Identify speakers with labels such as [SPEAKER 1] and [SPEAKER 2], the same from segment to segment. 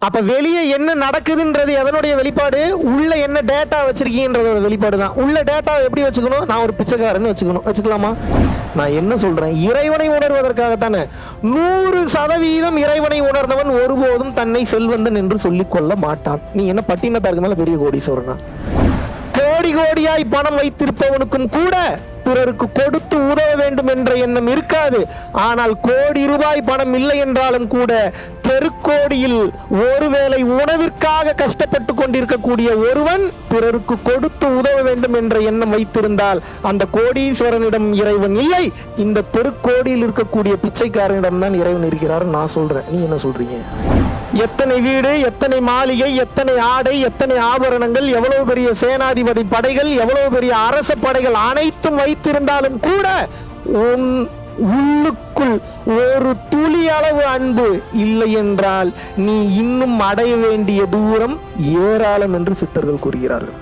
[SPEAKER 1] அப்ப வெளியே என்ன நடக்குதுன்றது எதனுடைய வெளிப்பாடு உள்ள என்ன டேட்டா வச்சிருக்கீங்கன்றதோட வெளிப்பாடு தான் உள்ள டேட்டா எப்படி வச்சுக்கணும் நான் ஒரு பிச்சைக்காரன்னு வச்சுக்கணும் வச்சுக்கலாமா நான் என்ன சொல்றேன் இறைவனை உணர்வதற்காகத்தானே நூறு சதவீதம் இறைவனை உணர்ந்தவன் ஒருபோதும் தன்னை செல்வந்தன் என்று சொல்லிக் கொள்ள மாட்டான் நீ என்ன பட்டினத்தாருக்கு மேல பெரிய கோடீஸ்வரனா கோடி கோடியாய் பணம் வைத்திருப்பவனுக்கும் கூட பிறருக்கு கொடுத்து உதவ வேண்டும் என்ற எண்ணம் இருக்காது ஆனால் கோடி ரூபாய் பணம் இல்லை என்றாலும் கூட தெருக்கோடியில் ஒருவேளை உணவிற்காக கஷ்டப்பட்டு கொண்டிருக்கக்கூடிய ஒருவன் பிறருக்கு கொடுத்து உதவ வேண்டும் என்ற எண்ணம் வைத்திருந்தால் அந்த கோடீஸ்வரனிடம் இறைவன் இல்லை இந்த தெருக்கோடியில் இருக்கக்கூடிய பிச்சைக்காரனிடம் தான் இறைவன் இருக்கிறார் நான் சொல்றேன் நீ என்ன சொல்றீங்க எத்தனை வீடு எத்தனை மாளிகை எத்தனை ஆடை எத்தனை ஆபரணங்கள் எவ்வளவு பெரிய சேனாதிபதி படைகள் எவ்வளவு பெரிய அரச படைகள் அனைத்தும் வைத்திருந்தாலும் கூட உன் உள்ளுக்குள் ஒரு துளி அளவு அன்பு இல்லை என்றால் நீ இன்னும் அடைய வேண்டிய தூரம் ஏராளம் என்று சித்தர்கள் கூறுகிறார்கள்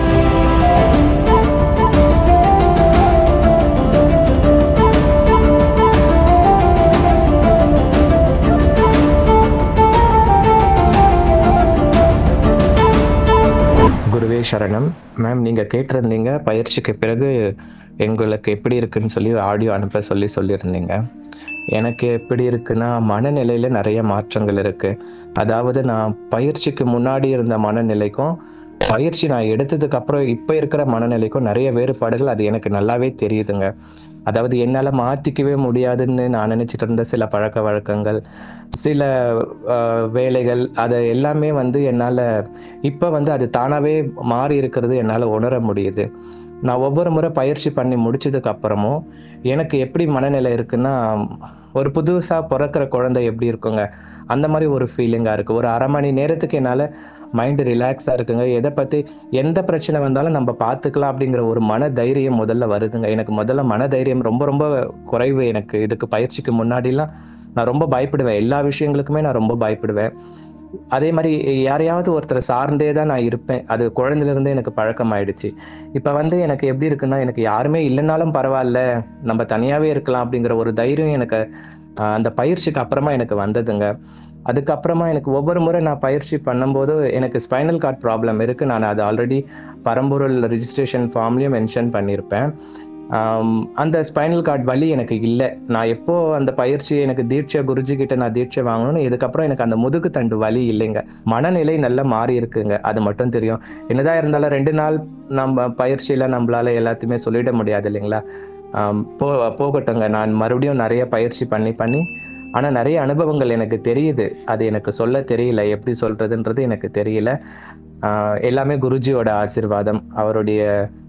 [SPEAKER 2] குருவே சரணம் மேம் நீங்கள் கேட்டிருந்தீங்க பயிற்சிக்கு பிறகு எங்களுக்கு எப்படி இருக்குன்னு சொல்லி ஆடியோ அனுப்ப சொல்லி சொல்லியிருந்தீங்க எனக்கு எப்படி இருக்குன்னா மனநிலையில் நிறைய மாற்றங்கள் இருக்குது அதாவது நான் பயிற்சிக்கு முன்னாடி இருந்த மனநிலைக்கும் பயிற்சி நான் எடுத்ததுக்கு அப்புறம் இப்போ இருக்கிற மனநிலைக்கும் நிறைய வேறுபாடுகள் அது எனக்கு நல்லாவே தெரியுதுங்க அதாவது என்னால் மாற்றிக்கவே முடியாதுன்னு நான் நினச்சிட்டு இருந்த சில பழக்க வழக்கங்கள் சில ஆஹ், வேலைகள் அதை எல்லாமே வந்து என்னால் இப்போ வந்து அது தானாகவே மாறி இருக்கிறது என்னால் உணர முடியுது நான் ஒவ்வொரு முறை பயிற்சி பண்ணி முடிச்சதுக்கு அப்புறமும் எனக்கு எப்படி மனநிலை இருக்குன்னா ஒரு புதுசாக பிறக்கிற குழந்தை எப்படி இருக்குங்க அந்த மாதிரி ஒரு ஃபீலிங்காக இருக்குது ஒரு அரை மணி நேரத்துக்கு என்னால் மைண்டு ரிலாக்ஸாக இருக்குங்க எதை பற்றி எந்த பிரச்சனை வந்தாலும் நம்ம பார்த்துக்கலாம் அப்படிங்கிற ஒரு மன தைரியம் முதல்ல வருதுங்க எனக்கு முதல்ல மன தைரியம் ரொம்ப ரொம்ப குறைவு எனக்கு இதுக்கு பயிற்சிக்கு முன்னாடிலாம் நான் ரொம்ப பயப்படுவேன் எல்லா விஷயங்களுக்குமே நான் ரொம்ப பயப்படுவேன் அதே மாதிரி யாரையாவது ஒருத்தரை சார்ந்தே தான் நான் இருப்பேன் அது குழந்தையிலேருந்தே எனக்கு பழக்கம் ஆயிடுச்சு இப்போ வந்து எனக்கு எப்படி இருக்குன்னா எனக்கு யாருமே இல்லைனாலும் பரவாயில்ல நம்ம தனியாகவே இருக்கலாம் அப்படிங்கிற ஒரு தைரியம் எனக்கு ஆஹ், அந்த பயிற்சிக்கு அப்புறமா எனக்கு வந்ததுங்க அதுக்கப்புறமா எனக்கு ஒவ்வொரு முறை நான் பயிற்சி பண்ணும்போது எனக்கு ஸ்பைனல் கார்ட் ப்ராப்ளம் இருக்குது நான் அது ஆல்ரெடி பரம்பொருள் ரிஜிஸ்ட்ரேஷன் ஃபார்ம்லேயும் மென்ஷன் பண்ணியிருப்பேன் ஆம், அந்த ஸ்பைனல் கார்டு வலி எனக்கு இல்லை நான் எப்போ அந்த பயிற்சி எனக்கு தீட்சை குருஜி கிட்ட நான் தீட்சை வாங்கணும்னு இதுக்கப்புறம் எனக்கு அந்த முதுகு தண்டு வலி இல்லைங்க மனநிலை நல்லா மாறி இருக்குங்க அது மட்டும் தெரியும் என்னதான் இருந்தாலும் ரெண்டு நாள் நம்ம பயிற்சியில நம்மளால எல்லாத்தையுமே சொல்லிட முடியாது இல்லைங்களா ஆம், போ போகட்டுங்க நான் மறுபடியும் நிறைய பயிற்சி பண்ணி பண்ணி ஆனால் நிறைய அனுபவங்கள் எனக்கு தெரியுது அது எனக்கு சொல்ல தெரியல எப்படி சொல்றதுன்றது எனக்கு தெரியல ஆஹ் எல்லாமே குருஜியோட ஆசீர்வாதம் அவருடைய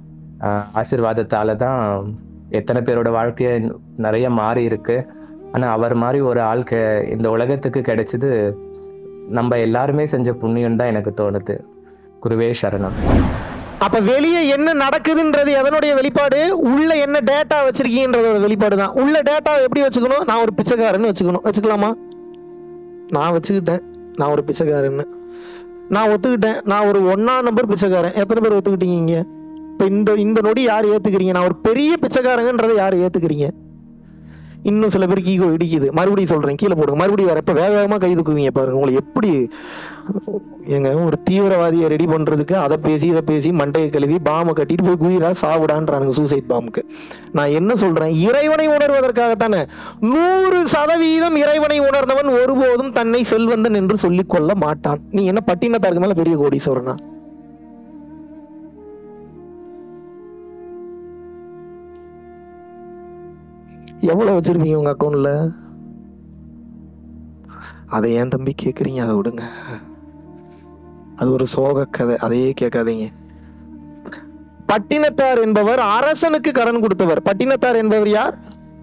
[SPEAKER 2] ஆஹ் ஆசீர்வாதத்தால தான் எத்தனை பேரோட வாழ்க்கைய நிறைய மாறி இருக்கு ஆனா அவர் மாதிரி ஒரு ஆள் கெ இந்த உலகத்துக்கு கிடைச்சது நம்ம எல்லாருமே செஞ்ச புண்ணியம் தான் எனக்கு தோணுது குருவே சரணம்
[SPEAKER 1] அப்ப வெளியே என்ன நடக்குதுன்றது எதனுடைய வெளிப்பாடு உள்ள என்ன டேட்டா வச்சிருக்கீங்கன்றதோட வெளிப்பாடு தான் உள்ள டேட்டா எப்படி வச்சுக்கணும் நான் ஒரு பிச்சைக்காரன்னு வச்சுக்கணும் வச்சுக்கலாமா நான் வச்சுக்கிட்டேன் நான் ஒரு பிச்சைக்காரன்னு நான் ஒத்துக்கிட்டேன் நான் ஒரு ஒன்னா நம்பர் பிச்சைக்காரன் எத்தனை பேர் ஒத்துக்கிட்டீங்க இங்க இப்போ இந்த இந்த நொடி யார் ஏத்துக்கிறீங்க நான் ஒரு பெரிய பிச்சைக்காரங்கன்றதை யார் ஏத்துக்கிறீங்க இன்னும் சில பேருக்கு ஈகோ இடிக்குது மறுபடியும் சொல்றேன் கீழே போடுங்க மறுபடியும் வர இப்ப வேக வேகமா கை தூக்குவீங்க பாருங்க உங்களை எப்படி ஏங்க ஒரு தீவிரவாதியை ரெடி பண்றதுக்கு அதை பேசி இதை பேசி மண்டையை கழுவி பாம்பை கட்டிட்டு போய் குயிரா சாவிடான்றானுங்க சூசைட் பாம்புக்கு நான் என்ன சொல்றேன் இறைவனை உணர்வதற்காகத்தானே நூறு சதவீதம் இறைவனை உணர்ந்தவன் ஒருபோதும் தன்னை செல்வந்தன் என்று சொல்லிக் கொள்ள மாட்டான் நீ என்ன பட்டினத்தாருக்கு மேல பெரிய கோடீஸ்வரனா எவ்வளவு வச்சிருப்பீங்க உங்க அக்கௌண்ட்ல அதை ஏன் தம்பி கேக்குறீங்க அதை விடுங்க அது ஒரு சோக கதை அதையே கேட்காதீங்க பட்டினத்தார் என்பவர் அரசனுக்கு கடன் கொடுத்தவர் பட்டினத்தார் என்பவர் யார்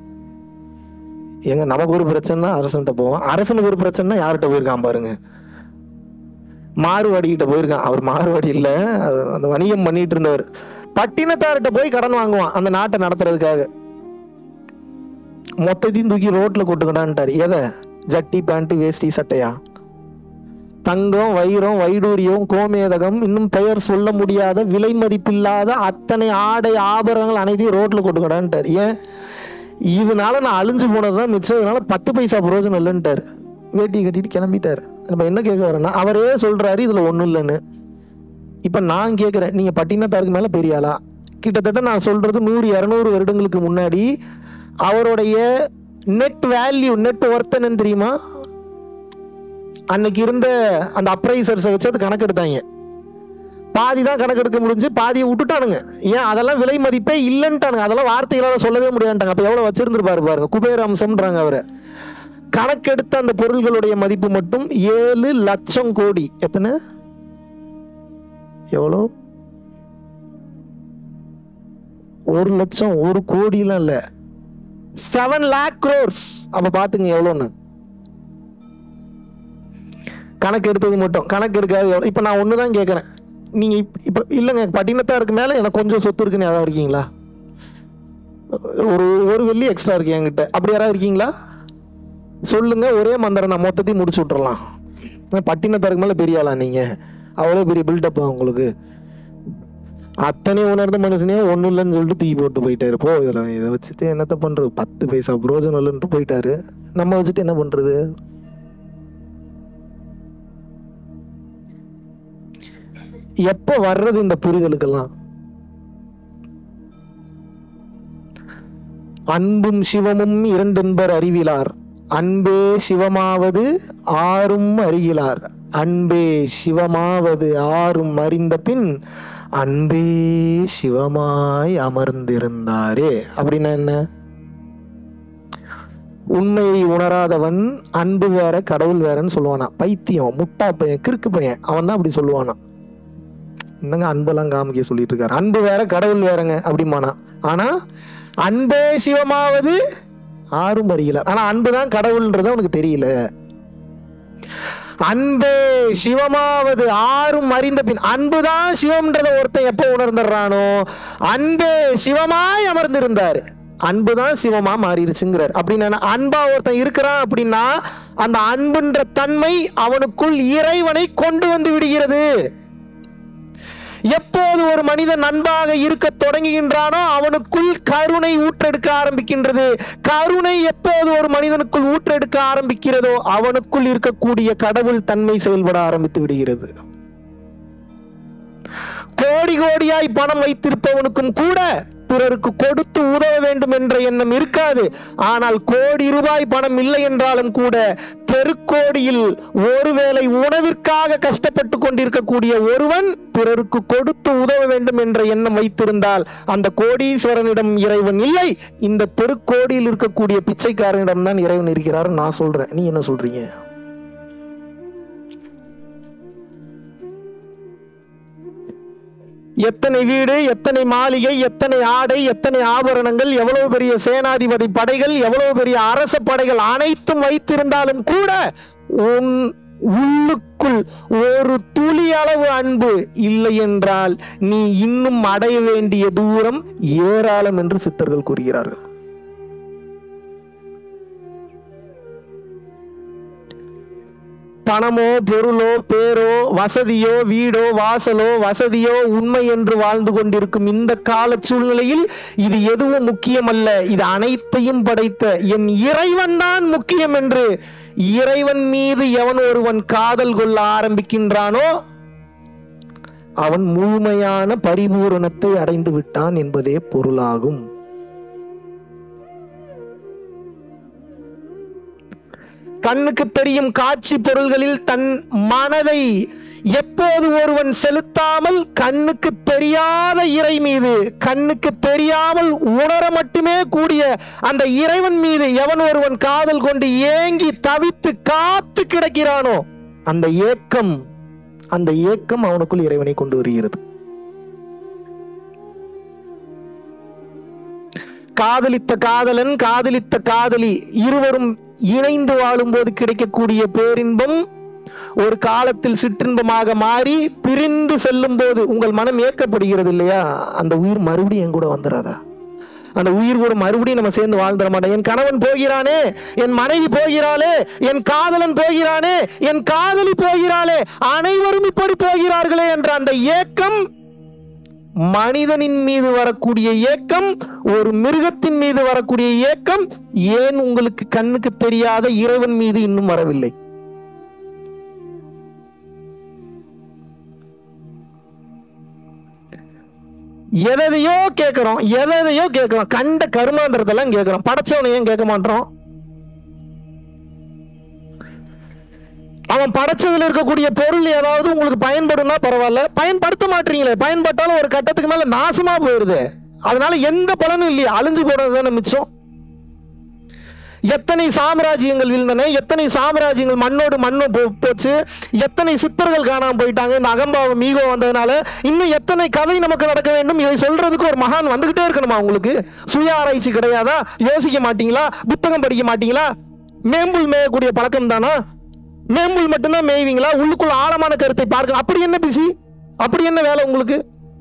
[SPEAKER 1] ஏங்க நமக்கு ஒரு பிரச்சனை அரசன்கிட்ட போவோம் அரசனுக்கு ஒரு பிரச்சனை யார்கிட்ட போயிருக்கான் பாருங்க மாறுவாடி கிட்ட போயிருக்கான் அவர் மாறுவாடி இல்ல அது அந்த வணிகம் பண்ணிட்டு இருந்தவர் பட்டினத்தார்கிட்ட போய் கடன் வாங்குவான் அந்த நாட்டை நடத்துறதுக்காக மொத்தத்தையும் தூக்கி ரோட்ல கொட்டுக்கடான்ட்டார் எதை ஜட்டி பேண்ட் வேஷ்டி சட்டையா தங்கம் வைரம் வைடூரியம் கோமேதகம் இன்னும் பெயர் சொல்ல முடியாத விலை மதிப்பில்லாத அத்தனை ஆடை ஆபரணங்கள் அனைத்தையும் ரோட்ல கொட்டுக்கடான்ட்டார் ஏன் இதனால நான் அழிஞ்சு போனதுதான் மிச்சம் இதனால பத்து பைசா பிரயோஜனம் இல்லைன்ட்டார் வேட்டி கட்டிட்டு கிளம்பிட்டார் நம்ம என்ன கேட்க வரேன்னா அவரே சொல்றாரு இதுல ஒண்ணும் இல்லைன்னு இப்ப நான் கேட்கிறேன் நீங்க பட்டினத்தாருக்கு மேல பெரிய ஆளா கிட்டத்தட்ட நான் சொல்றது நூறு இரநூறு வருடங்களுக்கு முன்னாடி அவருடைய நெட் வேல்யூ நெட் ஒர்த் என்னன்னு தெரியுமா அன்னைக்கு இருந்த அந்த அப்ரைசர்ஸை வச்சு அது கணக்கெடுத்தாங்க பாதி தான் கணக்கெடுக்க முடிஞ்சு பாதியை விட்டுட்டானுங்க ஏன் அதெல்லாம் விலை மதிப்பே இல்லைன்ட்டானுங்க அதெல்லாம் வார்த்தைகளால சொல்லவே முடியாதுட்டாங்க அப்ப எவ்வளவு வச்சிருந்திருப்பாரு பாருங்க குபேர அம்சம்ன்றாங்க அவரை கணக்கெடுத்த அந்த பொருள்களுடைய மதிப்பு மட்டும் ஏழு லட்சம் கோடி எத்தனை எவ்வளோ ஒரு லட்சம் ஒரு கோடிலாம் இல்ல செவன் லேக் crores அப்ப பாத்துங்க எவ்வளோன்னு கணக்கு எடுத்தது மட்டும் கணக்கு எடுக்காது எவ்வளவு? இப்ப நான் ஒண்ணுதான் கேக்குறேன் நீங்க இப்ப- இப்ப இல்லைங்க பட்டினத்தாருக்கு மேல எனக்கு கொஞ்சம் சொத்து இருக்குன்னு யாராவது இருக்கீங்களா ஒரு ஒரு வெள்ளி எக்ஸ்ட்ரா இருக்கு என்கிட்ட அப்படி யாராவது இருக்கீங்களா சொல்லுங்க ஒரே மந்திரம் தான் மொத்தத்தையும் முடிச்சு விட்டுறலாம் பட்டினத்தாருக்கு மேல பெரிய ஆளா நீங்க அவ்வளவு பெரிய பில்டப் உங்களுக்கு அத்தனை உணர்ந்த மனுஷனே ஒண்ணும் இல்லைன்னு சொல்லிட்டு தூக்கி போட்டு போயிட்டாரு போ இதுல இதை வச்சுட்டு என்னத்த பண்றது பத்து பைசா புரோஜனம் இல்லைன்ட்டு போயிட்டாரு நம்ம வச்சுட்டு என்ன பண்றது எப்ப வர்றது இந்த புரிதலுக்கெல்லாம் அன்பும் சிவமும் இரண்டென்பர் அறிவிலார் அன்பே சிவமாவது ஆறும் அறிகிலார் அன்பே சிவமாவது ஆறும் அறிந்த பின் அன்பே சிவமாய் அமர்ந்திருந்தாரே அப்படின்னா என்ன உண்மையை உணராதவன் அன்பு வேற கடவுள் வேறன்னு சொல்லுவானா பைத்தியம் முட்டா பையன் கிறுக்கு பையன் அவன் தான் அப்படி சொல்லுவானா என்னங்க அன்பெல்லாம் காமிக்க சொல்லிட்டு இருக்காரு அன்பு வேற கடவுள் வேறங்க அப்படிமானா ஆனா அன்பே சிவமாவது ஆறும் அறியலார் ஆனா அன்பு தான் கடவுள்ன்றது அவனுக்கு தெரியல அன்பே சிவமாவது ஆறும் அறிந்த பின் அன்புதான் சிவம்ன்றத ஒருத்தன் எப்போ உணர்ந்துடுறானோ அன்பே சிவமாய் அமர்ந்திருந்தாரு அன்புதான் சிவமா மாறிடுச்சுங்கிறார் அப்படின்னா அன்பா ஒருத்தன் இருக்கிறான் அப்படின்னா அந்த அன்புன்ற தன்மை அவனுக்குள் இறைவனை கொண்டு வந்து விடுகிறது எப்போது ஒரு மனிதன் அன்பாக இருக்க தொடங்குகின்றானோ அவனுக்குள் கருணை ஊற்றெடுக்க ஆரம்பிக்கின்றது கருணை எப்போது ஒரு மனிதனுக்குள் ஊற்றெடுக்க ஆரம்பிக்கிறதோ அவனுக்குள் இருக்கக்கூடிய கடவுள் தன்மை செயல்பட ஆரம்பித்து விடுகிறது கோடி கோடியாய் பணம் வைத்திருப்பவனுக்கும் கூட பிறருக்கு கொடுத்து உதவ வேண்டும் என்ற எண்ணம் இருக்காது ஆனால் கோடி ரூபாய் பணம் இல்லை என்றாலும் கூட தெருக்கோடியில் ஒருவேளை உணவிற்காக கஷ்டப்பட்டு கொண்டிருக்கக்கூடிய ஒருவன் பிறருக்கு கொடுத்து உதவ வேண்டும் என்ற எண்ணம் வைத்திருந்தால் அந்த கோடீஸ்வரனிடம் இறைவன் இல்லை இந்த தெருக்கோடியில் இருக்கக்கூடிய பிச்சைக்காரனிடம் தான் இறைவன் இருக்கிறார் நான் சொல்றேன் நீ என்ன சொல்றீங்க எத்தனை வீடு எத்தனை மாளிகை எத்தனை ஆடை எத்தனை ஆபரணங்கள் எவ்வளவு பெரிய சேனாதிபதி படைகள் எவ்வளவு பெரிய அரச படைகள் அனைத்தும் வைத்திருந்தாலும் கூட உன் உள்ளுக்குள் ஒரு துளி அளவு அன்பு இல்லை என்றால் நீ இன்னும் அடைய வேண்டிய தூரம் ஏராளம் என்று சித்தர்கள் கூறுகிறார்கள் பணமோ பொருளோ பேரோ வசதியோ வீடோ வாசலோ வசதியோ உண்மை என்று வாழ்ந்து கொண்டிருக்கும் இந்த கால சூழ்நிலையில் இது எதுவும் முக்கியமல்ல இது அனைத்தையும் படைத்த என் இறைவன் தான் முக்கியம் என்று இறைவன் மீது எவன் ஒருவன் காதல் கொள்ள ஆரம்பிக்கின்றானோ அவன் முழுமையான பரிபூரணத்தை அடைந்து விட்டான் என்பதே பொருளாகும் கண்ணுக்கு தெரியும் காட்சி பொருள்களில் தன் மனதை எப்போது ஒருவன் செலுத்தாமல் கண்ணுக்கு தெரியாத இறை மீது கண்ணுக்கு தெரியாமல் உணர மட்டுமே கூடிய அந்த இறைவன் மீது எவன் ஒருவன் காதல் கொண்டு ஏங்கி தவித்து காத்து கிடக்கிறானோ அந்த ஏக்கம் அந்த ஏக்கம் அவனுக்குள் இறைவனை கொண்டு வருகிறது காதலித்த காதலன் காதலித்த காதலி இருவரும் இணைந்து வாழும்போது கிடைக்கக்கூடிய பேரின்பம் ஒரு காலத்தில் சிற்றின்பமாக மாறி பிரிந்து செல்லும் போது உங்கள் மனம் ஏற்கப்படுகிறது இல்லையா அந்த உயிர் மறுபடியும் என் கூட வந்துடாதா அந்த உயிர் கூட மறுபடியும் நம்ம சேர்ந்து வாழ்ந்துட மாட்டோம் என் கணவன் போகிறானே என் மனைவி போகிறாளே என் காதலன் போகிறானே என் காதலி போகிறாளே அனைவரும் இப்படி போகிறார்களே என்ற அந்த ஏக்கம் மனிதனின் மீது வரக்கூடிய ஏக்கம் ஒரு மிருகத்தின் மீது வரக்கூடிய ஏக்கம் ஏன் உங்களுக்கு கண்ணுக்கு தெரியாத இறைவன் மீது இன்னும் வரவில்லை எதையோ கேட்கிறோம் எதையோ கேட்கிறோம் கண்ட கருமாந்திரத்தெல்லாம் கேட்கிறோம் படைச்சவனை ஏன் கேட்க மாட்டோம் அவன் படைச்சதுல இருக்கக்கூடிய பொருள் ஏதாவது உங்களுக்கு பயன்படும்னா பரவாயில்ல பயன்படுத்த மாட்டீங்களே பயன்பட்டாலும் ஒரு கட்டத்துக்கு மேல நாசமா போயிருது அதனால எந்த பலனும் இல்லையா அழிஞ்சு போறது தானே மிச்சம் எத்தனை சாம்ராஜ்யங்கள் வீழ்ந்தன எத்தனை சாம்ராஜ்யங்கள் மண்ணோடு மண்ணு போ- போச்சு எத்தனை சித்தர்கள் காணாம போயிட்டாங்க இந்த அகம்பாவம் மீகோ வந்ததுனால இன்னும் எத்தனை கதை நமக்கு நடக்க வேண்டும் இதை சொல்றதுக்கு ஒரு மகான் வந்துகிட்டே இருக்கணுமா உங்களுக்கு சுய ஆராய்ச்சி கிடையாதா யோசிக்க மாட்டீங்களா புத்தகம் படிக்க மாட்டீங்களா மேம்புல் மேயக்கூடிய பழக்கம் தானா மேம்புல் மட்டும்தான் மேய்வீங்களா உள்ளுக்குள்ள ஆழமான கருத்தை பார்க்க அப்படி என்ன பிசி அப்படி என்ன வேலை உங்களுக்கு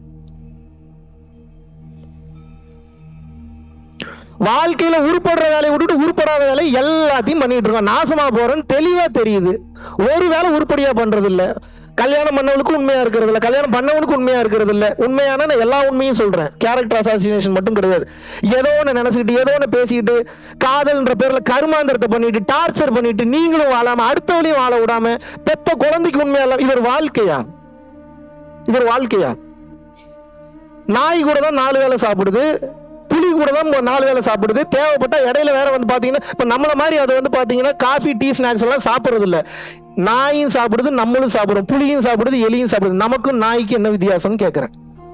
[SPEAKER 1] வாழ்க்கையில உருப்படுற வேலையை விட்டுட்டு உருப்படாத வேலை எல்லாத்தையும் பண்ணிட்டு இருக்கோம் நாசமா போறேன்னு தெளிவா தெரியுது ஒரு வேலை உருப்படியா பண்றது இல்ல கல்யாணம் பண்ணவனுக்கு உண்மையா இருக்கிறது இல்ல கல்யாணம் பண்ணவனுக்கு உண்மையா இருக்கிறது இல்ல உண்மையான நான் எல்லா உண்மையும் சொல்றேன் கேரக்டர் அசாசினேஷன் மட்டும் கிடையாது ஏதோ ஒன்று நினைச்சுக்கிட்டு ஏதோ ஒன்று பேசிக்கிட்டு காதல்ன்ற பேர்ல கருமாந்திரத்தை பண்ணிட்டு டார்ச்சர் பண்ணிட்டு நீங்களும் வாழாம அடுத்தவளையும் வாழ விடாம பெத்த குழந்தைக்கு உண்மையா இல்ல இது ஒரு வாழ்க்கையா இது ஒரு வாழ்க்கையா நாய் கூட தான் நாலு வேளை சாப்பிடுது புலி கூட தான் மொ- நாலு வேளை சாப்பிடுது தேவைப்பட்டா இடையில வேற வந்து பாத்தீங்கன்னா இப்ப நம்மள மாதிரி அது வந்து பாத்தீங்கன்னா காஃபி டீ ஸ்நாக்ஸ் எல்லாம் சாப்பிடுறது இல்ல நாயும் சாப்பிடுது நம்மளும் சாப்பிடுறோம் புலியும் சாப்பிடுது எலியும் சாப்பிடுது நமக்கும் நாய்க்கு என்ன வித்தியாசம்னு கேட்கிறேன்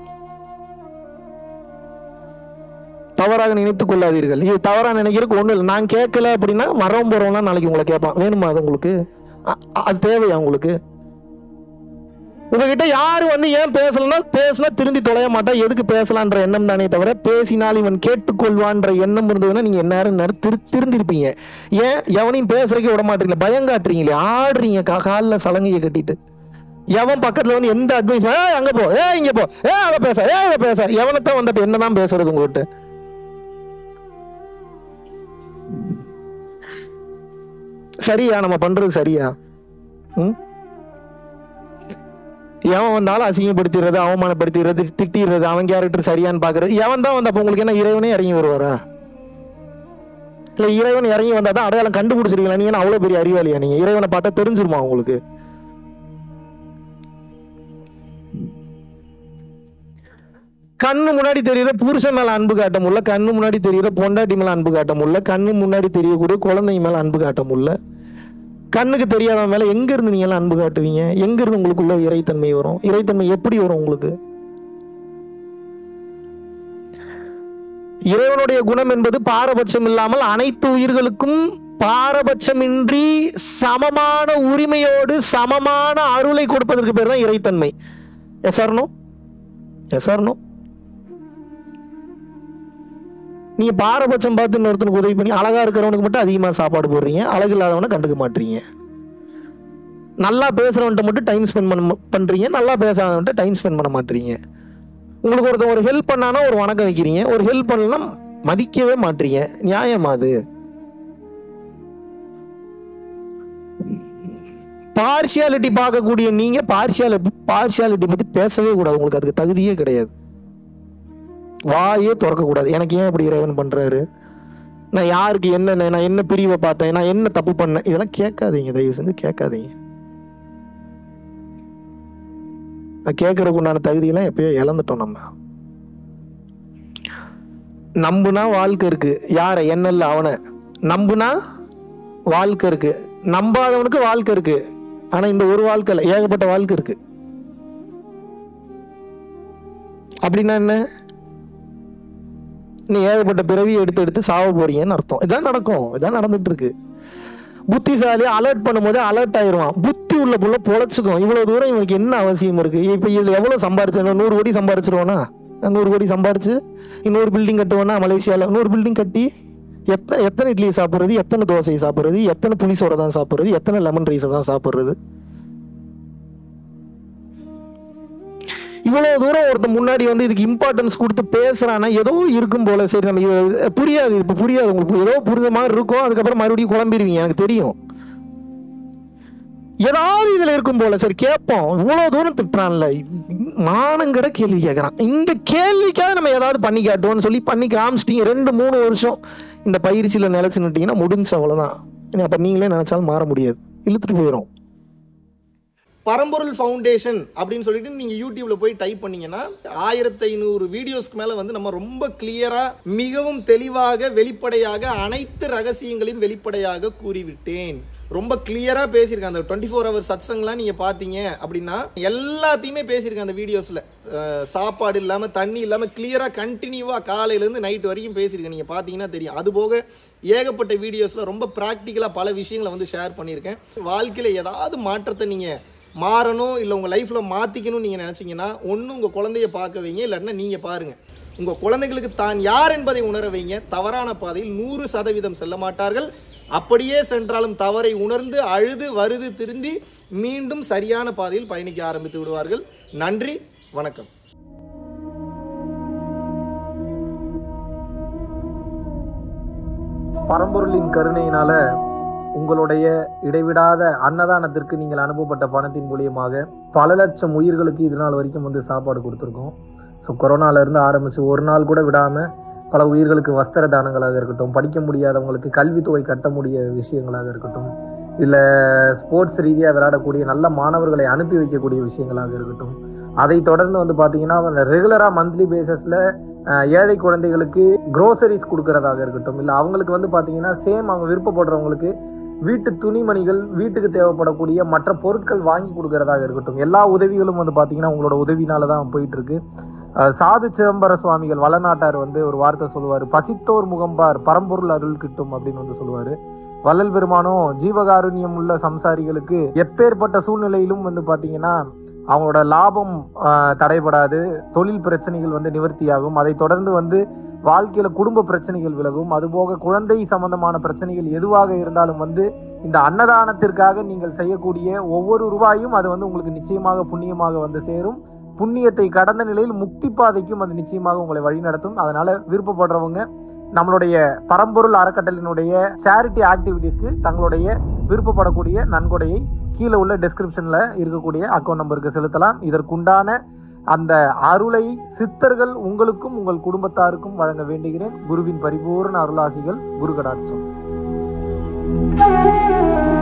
[SPEAKER 1] தவறாக நினைத்துக் கொள்ளாதீர்கள் இது தவறா நினைக்கிறதுக்கு ஒண்ணு இல்லை நான் கேட்கல அப்படின்னா மரம் போறவங்களாம் நாளைக்கு உங்களை கேட்பான் வேணுமா அது உங்களுக்கு அ- அ- அது தேவையா உங்களுக்கு உங்ககிட்ட யாரு வந்து ஏன் பேசலன்னா பேசினா திருந்தி தொலைய மாட்டா எதுக்கு பேசலான்ற எண்ணம் தானே தவிர பேசினால் இவன் கேட்டுக்கொள்வான்ற எண்ணம் இருந்ததுன்னா நீங்க நேரம் நேரம் திரு திருந்திருப்பீங்க ஏன் எவனையும் பேசுறதுக்கே விட மாட்டீங்களா பயம் காட்டுறீங்களே ஆடுறீங்க கா காலில் சலங்கையை கட்டிட்டு எவன் பக்கத்துல வந்து எந்த அட்வைஸ் ஏ அங்க போ ஏ இங்க போ ஏ அங்க பேச ஏ அங்க பேச எவனைத்தான் வந்தப்ப என்னதான் பேசுறது உங்ககிட்ட சரியா நம்ம பண்றது சரியா ம் எவன் வந்தாலும் அசிங்கப்படுத்திடுறது அவமானப்படுத்திடுறது திட்டிடுறது அவன் கேரக்டர் சரியான்னு பாக்குறது எவன் தான் வந்து அப்ப உங்களுக்கு என்ன இறைவனே இறங்கி வருவாரா இல்ல இறைவன் இறங்கி வந்தா தான் அடையாளம் கண்டுபிடிச்சிருக்கீங்களா நீங்க என்ன அவ்வளவு பெரிய அறிவாளியா நீங்க இறைவனை பார்த்தா தெரிஞ்சிருமா உங்களுக்கு கண்ணு முன்னாடி தெரியுற புருஷன் மேல அன்பு காட்ட முடியல கண்ணு முன்னாடி தெரியுற பொண்டாட்டி மேல அன்பு காட்ட முடியல கண்ணு முன்னாடி தெரியக்கூடிய குழந்தைங்க மேல அன்பு காட்ட முடியல கண்ணுக்கு தெரியாதவன் மேல எங்க இருந்து நீங்க எல்லாம் அன்பு காட்டுவீங்க எங்க இருந்து உங்களுக்குள்ள இறைத்தன்மை வரும் இறைத்தன்மை எப்படி வரும் உங்களுக்கு இறைவனுடைய குணம் என்பது பாரபட்சம் இல்லாமல் அனைத்து உயிர்களுக்கும் பாரபட்சமின்றி சமமான உரிமையோடு சமமான அருளை கொடுப்பதற்கு பேர் தான் இறைத்தன்மை எஸ் ஆர்னோ எஸ் ஆர்னோ நீங்க பாரபட்சம் பார்த்து இன்னொருத்தனுக்கு உதவி பண்ணி அழகா இருக்கிறவனுக்கு மட்டும் அதிகமா சாப்பாடு போடுறீங்க அழகு இல்லாதவனை கண்டுக்க மாட்டீங்க நல்லா பேசுறவன்ட்ட மட்டும் டைம் ஸ்பெண்ட் பண்ண பண்றீங்க நல்லா பேசாதவன்ட்ட டைம் ஸ்பெண்ட் பண்ண மாட்டீங்க உங்களுக்கு ஒருத்தன் ஒரு ஹெல்ப் பண்ணானா ஒரு வணக்கம் வைக்கிறீங்க ஒரு ஹெல்ப் பண்ணலன்னா மதிக்கவே மாட்டீங்க நியாயமா அது பார்ஷியாலிட்டி பார்க்கக்கூடிய நீங்க பார்ஷியாலிட்டி பார்ஷியாலிட்டி பத்தி பேசவே கூடாது உங்களுக்கு அதுக்கு தகுதியே கிடையாது வாயே திறக்க கூடாது எனக்கு ஏன் இப்படி இறைவன் பண்றாரு நான் யாருக்கு என்ன நான் என்ன பிரிவை பார்த்தேன் நான் என்ன தப்பு பண்ணேன் இதெல்லாம் கேட்காதீங்க தயவு செஞ்சு கேட்காதீங்க நான் கேட்கறதுக்கு உண்டான தகுதியெல்லாம் எப்பயோ இழந்துட்டோம் நம்ம நம்புனா வாழ்க்கை இருக்கு யாரை என்ன இல்ல அவனை நம்புனா வாழ்க்கை இருக்கு நம்பாதவனுக்கு வாழ்க்கை இருக்கு ஆனா இந்த ஒரு வாழ்க்கை இல்ல ஏகப்பட்ட வாழ்க்கை இருக்கு அப்படின்னா என்ன நீ ஏகப்பட்ட பிறவி எடுத்து எடுத்து சாவ போறீங்கன்னு அர்த்தம் இதான் நடக்கும் இதான் நடந்துட்டு இருக்கு புத்திசாலி அலர்ட் பண்ணும்போது அலர்ட் ஆயிருவான் புத்தி உள்ள புள்ள பொழைச்சுக்கும் இவ்வளவு தூரம் இவனுக்கு என்ன அவசியம் இருக்கு இப்ப இதுல எவ்வளவு சம்பாரிச்சு நூறு கோடி சம்பாரிச்சிருவானா நான் நூறு கோடி சம்பாரிச்சு இன்னொரு பில்டிங் கட்டுவானா மலேசியால நூறு பில்டிங் கட்டி எத்தனை எத்தனை இட்லி சாப்பிடுறது எத்தனை தோசை சாப்பிடுறது எத்தனை புளி சோறை தான் சாப்பிடுறது எத்தனை லெமன் ரைஸை தான் சாப்பிடுறது இவ்வளவு தூரம் ஒருத்தன் முன்னாடி வந்து இதுக்கு இம்பார்ட்டன்ஸ் கொடுத்து பேசுறானா ஏதோ இருக்கும் போல சரி நம்ம இது புரியாது இப்ப புரியாது உங்களுக்கு ஏதோ புரிஞ்ச மாதிரி இருக்கும் அதுக்கப்புறம் மறுபடியும் குழம்பிடுவீங்க எனக்கு தெரியும் ஏதாவது இதுல இருக்கும் போல சரி கேட்போம் இவ்வளவு தூரம் திட்டுறான்ல மானங்கட கேள்வி கேட்கறான் இந்த கேள்விக்காக நம்ம ஏதாவது பண்ணி காட்டுவோம்னு சொல்லி பண்ணி காமிச்சிட்டீங்க ரெண்டு மூணு வருஷம் இந்த பயிற்சியில நிலைச்சு நிட்டீங்கன்னா முடிஞ்ச அவ்வளவுதான் இனி அப்ப நீங்களே நினைச்சாலும் மாற முடியாது இழுத்துட்டு போயிடும் பரம்பொருள் ஃபவுண்டேஷன் அப்படின்னு சொல்லிட்டு நீங்க யூடியூப்ல போய் டைப் பண்ணீங்கன்னா ஆயிரத்தி ஐநூறு வீடியோஸ்க்கு மேல வந்து நம்ம ரொம்ப கிளியரா மிகவும் தெளிவாக வெளிப்படையாக அனைத்து ரகசியங்களையும் வெளிப்படையாக கூறிவிட்டேன் ரொம்ப கிளியரா பேசியிருக்கேன் அந்த டுவெண்ட்டி ஃபோர் ஹவர் சத்சங்லாம் நீங்க பாத்தீங்க அப்படின்னா எல்லாத்தையுமே பேசியிருக்கேன் அந்த வீடியோஸ்ல அஹ் சாப்பாடு இல்லாம தண்ணி இல்லாம கிளியரா கண்டினியூவா காலையில இருந்து நைட் வரைக்கும் பேசியிருக்கேன் நீங்க பாத்தீங்கன்னா தெரியும் அது போக ஏகப்பட்ட வீடியோஸ்ல ரொம்ப ப்ராக்டிக்கலா பல விஷயங்களை வந்து ஷேர் பண்ணியிருக்கேன் வாழ்க்கையில ஏதாவது மாற்றத்தை நீங்க மாறணும் இல்லை உங்கள் லைஃப்பில் மாற்றிக்கணும்னு நீங்கள் நினச்சிங்கன்னா ஒன்று உங்கள் குழந்தைய பார்க்க வைங்க இல்லைன்னா நீங்கள் பாருங்கள் உங்கள் குழந்தைகளுக்கு தான் யார் என்பதை உணர வைங்க தவறான பாதையில் நூறு சதவீதம் செல்ல மாட்டார்கள் அப்படியே சென்றாலும் தவறை உணர்ந்து அழுது வருது திருந்தி மீண்டும் சரியான பாதையில் பயணிக்க ஆரம்பித்து விடுவார்கள் நன்றி வணக்கம் பரம்பொருளின் கருணையினால உங்களுடைய இடைவிடாத அன்னதானத்திற்கு நீங்கள் அனுப்பப்பட்ட பணத்தின் மூலியமாக பல லட்சம் உயிர்களுக்கு இது நாள் வரைக்கும் வந்து சாப்பாடு கொடுத்துருக்கோம் ஸோ கொரோனாலேருந்து ஆரம்பித்து ஒரு நாள் கூட விடாமல் பல உயிர்களுக்கு வஸ்திர தானங்களாக இருக்கட்டும் படிக்க முடியாதவங்களுக்கு கல்வித்தொகை கட்ட முடிய விஷயங்களாக இருக்கட்டும் இல்லை ஸ்போர்ட்ஸ் ரீதியாக விளையாடக்கூடிய நல்ல மாணவர்களை அனுப்பி வைக்கக்கூடிய விஷயங்களாக இருக்கட்டும் அதை தொடர்ந்து வந்து பார்த்தீங்கன்னா ரெகுலராக மந்த்லி பேசிஸில் ஏழை குழந்தைகளுக்கு க்ரோசரிஸ் கொடுக்கறதாக இருக்கட்டும் இல்லை அவங்களுக்கு வந்து பார்த்தீங்கன்னா சேம் அவங்க விருப்பப்படுறவங்களுக்கு வீட்டு துணிமணிகள் வீட்டுக்கு தேவைப்படக்கூடிய மற்ற பொருட்கள் வாங்கி கொடுக்கறதாக இருக்கட்டும் எல்லா உதவிகளும் வந்து பார்த்தீங்கன்னா உங்களோட உதவினால தான் போயிட்டு இருக்கு அஹ் சாது சிதம்பர சுவாமிகள் வளநாட்டார் வந்து ஒரு வார்த்தை சொல்லுவார் பசித்தோர் முகம்பார் பரம்பொருள் அருள் கிட்டும் அப்படின்னு வந்து சொல்லுவார் வள்ளல் பெருமானும் ஜீவகாருண்யம் உள்ள சம்சாரிகளுக்கு எப்பேற்பட்ட சூழ்நிலையிலும் வந்து பார்த்தீங்கன்னா அவங்களோட லாபம் ஆஹ், தடைபடாது தொழில் பிரச்சனைகள் வந்து நிவர்த்தியாகும் அதை தொடர்ந்து வந்து வாழ்க்கையில குடும்ப பிரச்சனைகள் விலகும் அதுபோக குழந்தை சம்பந்தமான பிரச்சனைகள் எதுவாக இருந்தாலும் வந்து இந்த அன்னதானத்திற்காக நீங்கள் செய்யக்கூடிய ஒவ்வொரு ரூபாயும் அது வந்து உங்களுக்கு நிச்சயமாக புண்ணியமாக வந்து சேரும் புண்ணியத்தை கடந்த நிலையில் முக்தி பாதைக்கும் அது நிச்சயமாக உங்களை வழிநடத்தும் அதனால விருப்பப்படுறவங்க நம்மளுடைய பரம்பொருள் அறக்கட்டளினுடைய சேரிட்டி ஆக்டிவிட்டீஸ்க்கு தங்களுடைய விருப்பப்படக்கூடிய நன்கொடையை கீழே உள்ள டெஸ்கிரிப்ஷன்ல இருக்கக்கூடிய அக்கௌண்ட் நம்பருக்கு செலுத்தலாம் இதற்குண்டான அந்த அருளை சித்தர்கள் உங்களுக்கும் உங்கள் குடும்பத்தாருக்கும் வழங்க வேண்டுகிறேன் குருவின் பரிபூர்ண அருளாசிகள் குரு கடாட்சம்